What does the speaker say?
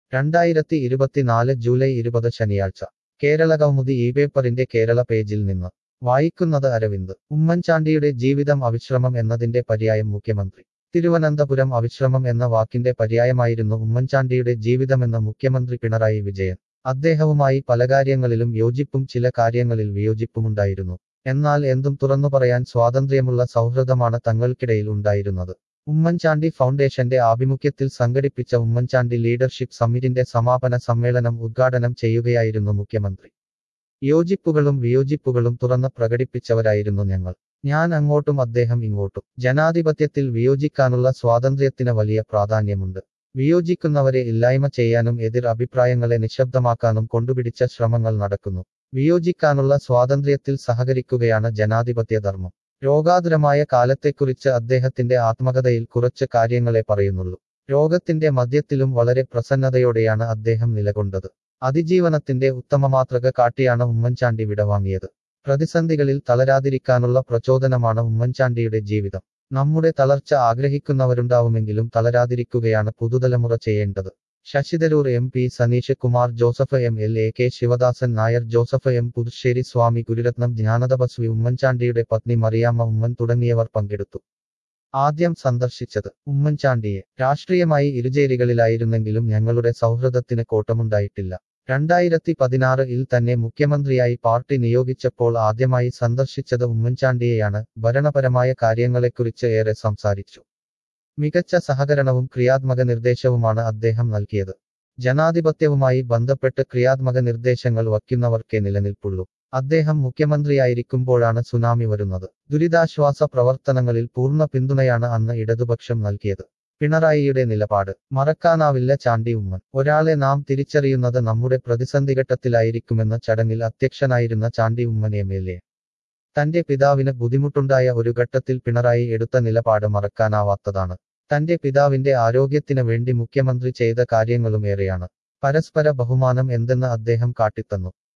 രണ്ടായിരത്തി ഇരുപത്തിനാല് ജൂലൈ ഇരുപത് ശനിയാഴ്ച കേരള കൗമുദി ഈ പേപ്പറിന്റെ കേരള പേജിൽ നിന്ന് വായിക്കുന്നത് അരവിന്ദ് ഉമ്മൻചാണ്ടിയുടെ ജീവിതം അവിശ്രമം എന്നതിന്റെ പര്യായം മുഖ്യമന്ത്രി തിരുവനന്തപുരം അവിശ്രമം എന്ന വാക്കിന്റെ പര്യായമായിരുന്നു ഉമ്മൻചാണ്ടിയുടെ ജീവിതമെന്ന് മുഖ്യമന്ത്രി പിണറായി വിജയൻ അദ്ദേഹവുമായി പല കാര്യങ്ങളിലും യോജിപ്പും ചില കാര്യങ്ങളിൽ വിയോജിപ്പുമുണ്ടായിരുന്നു എന്നാൽ എന്തും തുറന്നു പറയാൻ സ്വാതന്ത്ര്യമുള്ള സൗഹൃദമാണ് തങ്ങൾക്കിടയിൽ ഉണ്ടായിരുന്നത് ഉമ്മൻചാണ്ടി ഫൗണ്ടേഷന്റെ ആഭിമുഖ്യത്തിൽ സംഘടിപ്പിച്ച ഉമ്മൻചാണ്ടി ലീഡർഷിപ്പ് സമ്മിറ്റിന്റെ സമാപന സമ്മേളനം ഉദ്ഘാടനം ചെയ്യുകയായിരുന്നു മുഖ്യമന്ത്രി യോജിപ്പുകളും വിയോജിപ്പുകളും തുറന്ന് പ്രകടിപ്പിച്ചവരായിരുന്നു ഞങ്ങൾ ഞാൻ അങ്ങോട്ടും അദ്ദേഹം ഇങ്ങോട്ടും ജനാധിപത്യത്തിൽ വിയോജിക്കാനുള്ള സ്വാതന്ത്ര്യത്തിന് വലിയ പ്രാധാന്യമുണ്ട് വിയോജിക്കുന്നവരെ ഇല്ലായ്മ ചെയ്യാനും എതിർ അഭിപ്രായങ്ങളെ നിശബ്ദമാക്കാനും കൊണ്ടുപിടിച്ച ശ്രമങ്ങൾ നടക്കുന്നു വിയോജിക്കാനുള്ള സ്വാതന്ത്ര്യത്തിൽ സഹകരിക്കുകയാണ് ജനാധിപത്യ ധർമ്മം രോഗാതുരമായ കാലത്തെക്കുറിച്ച് അദ്ദേഹത്തിന്റെ ആത്മകഥയിൽ കുറച്ച് കാര്യങ്ങളെ പറയുന്നുള്ളൂ രോഗത്തിന്റെ മധ്യത്തിലും വളരെ പ്രസന്നതയോടെയാണ് അദ്ദേഹം നിലകൊണ്ടത് അതിജീവനത്തിന്റെ ഉത്തമ മാതൃക കാട്ടിയാണ് ഉമ്മൻചാണ്ടി വിടവാങ്ങിയത് പ്രതിസന്ധികളിൽ തളരാതിരിക്കാനുള്ള പ്രചോദനമാണ് ഉമ്മൻചാണ്ടിയുടെ ജീവിതം നമ്മുടെ തളർച്ച ആഗ്രഹിക്കുന്നവരുണ്ടാവുമെങ്കിലും തളരാതിരിക്കുകയാണ് പുതുതലമുറ ചെയ്യേണ്ടത് Shashi Tharoor M P Saneesh Kumar Joseph M L A K Sivadasan Nair Joseph M Puthussery Swami Gururatnam Jnanathapaswi ഉമ്മൻചാണ്ടിയുടെ പത്നി മറിയാമ്മ ഉമ്മൻ തുടങ്ങിയവർ പങ്കെടുത്തു ആദ്യം സന്ദർശിച്ചത് ഉമ്മൻചാണ്ടിയെ രാഷ്ട്രീയമായി ഇരുചേരികളിലായിരുന്നെങ്കിലും ഞങ്ങളുടെ സൗഹൃദത്തിന് കോട്ടമുണ്ടായിട്ടില്ല രണ്ടായിരത്തി പതിനാറിൽ തന്നെ മുഖ്യമന്ത്രിയായി പാർട്ടി നിയോഗിച്ചപ്പോൾ ആദ്യമായി സന്ദർശിച്ചത് ഉമ്മൻചാണ്ടിയെയാണ് ഭരണപരമായ കാര്യങ്ങളെക്കുറിച്ച് ഏറെ സംസാരിച്ചു മികച്ച സഹകരണവും ക്രിയാത്മക നിർദ്ദേശവുമാണ് അദ്ദേഹം നൽകിയത് ജനാധിപത്യവുമായി ബന്ധപ്പെട്ട് ക്രിയാത്മക നിർദ്ദേശങ്ങൾ വയ്ക്കുന്നവർക്കേ നിലനിൽപ്പുള്ളൂ അദ്ദേഹം മുഖ്യമന്ത്രിയായിരിക്കുമ്പോഴാണ് സുനാമി വരുന്നത് ദുരിതാശ്വാസ പ്രവർത്തനങ്ങളിൽ പൂർണ്ണ പിന്തുണയാണ് അന്ന് ഇടതുപക്ഷം നൽകിയത് പിണറായിയുടെ നിലപാട് മറക്കാനാവില്ല ചാണ്ടി ഉമ്മൻ ഒരാളെ നാം തിരിച്ചറിയുന്നത് നമ്മുടെ പ്രതിസന്ധിഘട്ടത്തിലായിരിക്കുമെന്ന ചടങ്ങിൽ അധ്യക്ഷനായിരുന്ന Chandy Oommen M L A തന്റെ പിതാവിന് ബുദ്ധിമുട്ടുണ്ടായ ഒരു ഘട്ടത്തിൽ പിണറായി എടുത്ത നിലപാട് മറക്കാനാവാത്തതാണ് തന്റെ പിതാവിന്റെ ആരോഗ്യത്തിന് വേണ്ടി മുഖ്യമന്ത്രി ചെയ്ത കാര്യങ്ങളും ഏറെയാണ് പരസ്പര ബഹുമാനം എന്തെന്ന് അദ്ദേഹം കാട്ടിത്തന്നു